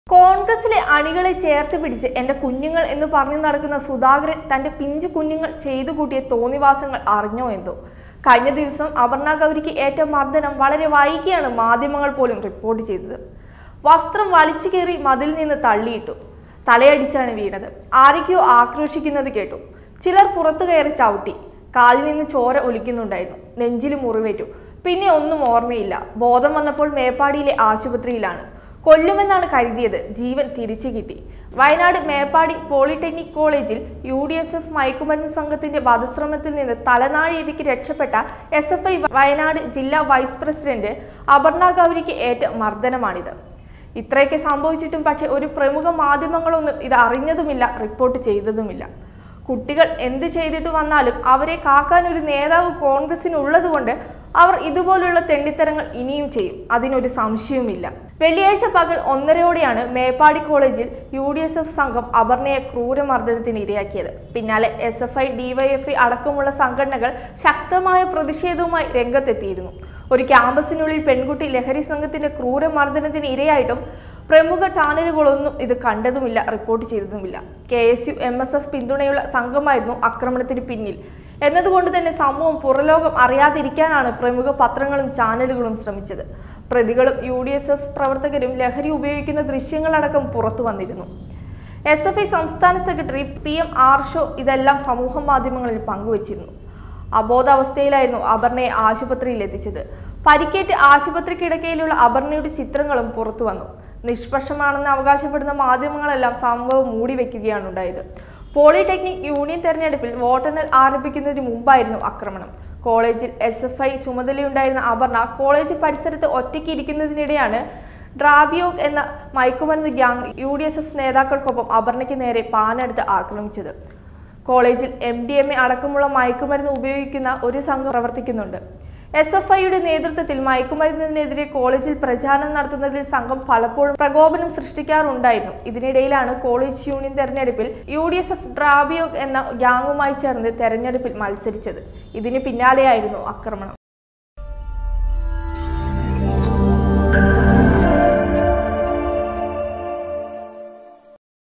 കോൺഗ്രസിലെ അണികളെ ചേർത്ത് പിടിച്ച് എന്റെ കുഞ്ഞുങ്ങൾ എന്ന് പറഞ്ഞു നടക്കുന്ന സുധാകരൻ തന്റെ പിഞ്ചു കുഞ്ഞുങ്ങൾ ചെയ്തു കൂട്ടിയ തോന്നിവാസങ്ങൾ അറിഞ്ഞോ എന്തോ കഴിഞ്ഞ ദിവസം അപർണ ഗൗരിക്ക് ഏറ്റ മർദ്ദനം വളരെ വൈകിയാണ് മാധ്യമങ്ങൾ പോലും റിപ്പോർട്ട് ചെയ്തത് വസ്ത്രം വലിച്ചു കയറി മതിൽ നിന്ന് തള്ളിയിട്ടു തലയടിച്ചാണ് വീണത് ആരൊക്കെയോ ആക്രോശിക്കുന്നത് കേട്ടു ചിലർ പുറത്തു കയറി ചവിട്ടി കാലിൽ നിന്ന് ചോര ഒലിക്കുന്നുണ്ടായിരുന്നു നെഞ്ചിൽ മുറിവേറ്റു പിന്നെ ഒന്നും ഓർമ്മയില്ല ബോധം വന്നപ്പോൾ മേപ്പാടിയിലെ ആശുപത്രിയിലാണ് കൊല്ലുമെന്നാണ് കരുതിയത് ജീവൻ തിരിച്ചു കിട്ടി വയനാട് മേപ്പാടി പോളിടെക്നിക് കോളേജിൽ യു ഡി എസ് എഫ് മയക്കുമരുന്ന് സംഘത്തിന്റെ വധശ്രമത്തിൽ നിന്ന് തലനാഴിയിലേക്ക് രക്ഷപ്പെട്ട എസ് എഫ് ഐ വയനാട് ജില്ലാ വൈസ് പ്രസിഡന്റ് അപർണ ഗൗരിക്ക് ഏറ്റ മർദ്ദനമാണിത് ഇത്രയൊക്കെ സംഭവിച്ചിട്ടും പക്ഷേ ഒരു പ്രമുഖ മാധ്യമങ്ങളൊന്നും ഇത് അറിഞ്ഞതുമില്ല റിപ്പോർട്ട് ചെയ്തതുമില്ല കുട്ടികൾ എന്ത് ചെയ്തിട്ട് വന്നാലും അവരെ കാക്കാൻ ഒരു നേതാവ് കോൺഗ്രസിന് ഉള്ളതുകൊണ്ട് അവർ ഇതുപോലുള്ള തെണ്ടിത്തരങ്ങൾ ഇനിയും ചെയ്യും അതിനൊരു സംശയവുമില്ല വെള്ളിയാഴ്ച പകൽ ഒന്നരയോടെയാണ് മേപ്പാടി കോളേജിൽ യു ഡി എസ് എഫ് സംഘം അപർണയെ ക്രൂരമർദ്ദനത്തിന് ഇരയാക്കിയത് പിന്നാലെ എസ് എഫ് ഐ ഡിവൈഎഫ്ഐ അടക്കമുള്ള സംഘടനകൾ ശക്തമായ പ്രതിഷേധവുമായി രംഗത്തെത്തിയിരുന്നു ഒരു ക്യാമ്പസിനുള്ളിൽ പെൺകുട്ടി ലഹരി സംഘത്തിന്റെ ക്രൂരമർദ്ദനത്തിന് ഇരയായിട്ടും പ്രമുഖ ചാനലുകളൊന്നും ഇത് കണ്ടതുമില്ല റിപ്പോർട്ട് ചെയ്തതുമില്ല K S U M S F പിന്തുണയുള്ള സംഘമായിരുന്നു ആക്രമണത്തിന് പിന്നിൽ എന്നതുകൊണ്ട് തന്നെ സംഭവം പുറലോകം അറിയാതിരിക്കാനാണ് പ്രമുഖ പത്രങ്ങളും ചാനലുകളും ശ്രമിച്ചത് പ്രതികളും യു ഡി എസ് എഫ് പ്രവർത്തകരും ലഹരി ഉപയോഗിക്കുന്ന ദൃശ്യങ്ങളടക്കം പുറത്തു വന്നിരുന്നു എസ് എഫ് ഐ സംസ്ഥാന സെക്രട്ടറി പി എം ആർഷോ ഇതെല്ലാം സമൂഹ മാധ്യമങ്ങളിൽ പങ്കുവച്ചിരുന്നു അബോധാവസ്ഥയിലായിരുന്നു അപർണയെ ആശുപത്രിയിൽ എത്തിച്ചത് പരിക്കേറ്റ് ആശുപത്രി കിടക്കയിലുള്ള അപർണയുടെ ചിത്രങ്ങളും പുറത്തു വന്നു നിഷ്പക്ഷമാണെന്ന് അവകാശപ്പെടുന്ന മാധ്യമങ്ങളെല്ലാം സംഭവം മൂടിവെക്കുകയാണ് ഉണ്ടായത് പോളിടെക്നിക് യൂണിയൻ തെരഞ്ഞെടുപ്പിൽ വോട്ടെണ്ണൽ ആരംഭിക്കുന്നതിന് മുമ്പായിരുന്നു ആക്രമണം കോളേജിൽ എസ് എഫ് ഐ ചുമതലയുണ്ടായിരുന്ന അപർണ കോളേജ് പരിസരത്ത് ഒറ്റയ്ക്ക് ഇരിക്കുന്നതിനിടെയാണ് ഡ്രാബിയോഗ് എന്ന മയക്കുമരുന്ന് gang U D S F നേതാക്കൾക്കൊപ്പം അപർണയ്ക്ക് നേരെ പാനെടുത്ത് ആക്രമിച്ചത് കോളേജിൽ എം ഡി എം എ അടക്കമുള്ള മയക്കുമരുന്ന് ഉപയോഗിക്കുന്ന ഒരു സംഘം പ്രവർത്തിക്കുന്നുണ്ട് എസ് എഫ് ഐയുടെ നേതൃത്വത്തിൽ മയക്കുമരുന്നിനെതിരെ കോളേജിൽ പ്രചാരണം നടത്തുന്നതിൽ സംഘം പലപ്പോഴും പ്രകോപനം സൃഷ്ടിക്കാറുണ്ടായിരുന്നു ഇതിനിടയിലാണ് കോളേജ് യൂണിയൻ തെരഞ്ഞെടുപ്പിൽ യു ഡി എസ് എഫ് ഡ്രാബിയോഗ് എന്ന ഗ്യാങ്ങുമായി ചേർന്ന് തെരഞ്ഞെടുപ്പിൽ മത്സരിച്ചത് ഇതിന് പിന്നാലെയായിരുന്നു ആക്രമണം